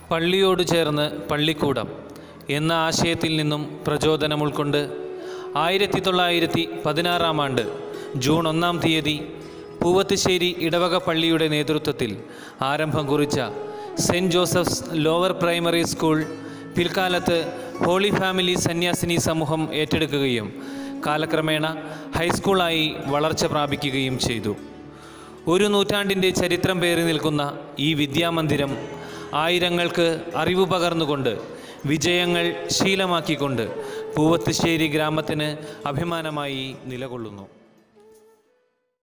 പള്ളിയോട് ചേർന്ന് പള്ളിക്കൂടം എന്ന ആശയത്തിൽ നിന്നും പ്രചോദനം ഉൾക്കൊണ്ട് ആയിരത്തി തൊള്ളായിരത്തി പതിനാറാം ആണ്ട് ജൂൺ ഒന്നാം തീയതി പൂവത്തുശ്ശേരി ഇടവക പള്ളിയുടെ നേതൃത്വത്തിൽ ആരംഭം കുറിച്ച Saint Joseph's lower primary school പിൽക്കാലത്ത് ഹോളി ഫാമിലി സന്യാസിനി സമൂഹം ഏറ്റെടുക്കുകയും കാലക്രമേണ ഹൈസ്കൂളായി വളർച്ച പ്രാപിക്കുകയും ചെയ്തു ഒരു നൂറ്റാണ്ടിൻ്റെ ചരിത്രം പേറി നിൽക്കുന്ന ഈ വിദ്യാമന്ദിരം ആയിരങ്ങൾക്ക് അറിവ് പകർന്നുകൊണ്ട് വിജയങ്ങൾ ശീലമാക്കിക്കൊണ്ട് പൂവത്തുശ്ശേരി ഗ്രാമത്തിന് അഭിമാനമായി നിലകൊള്ളുന്നു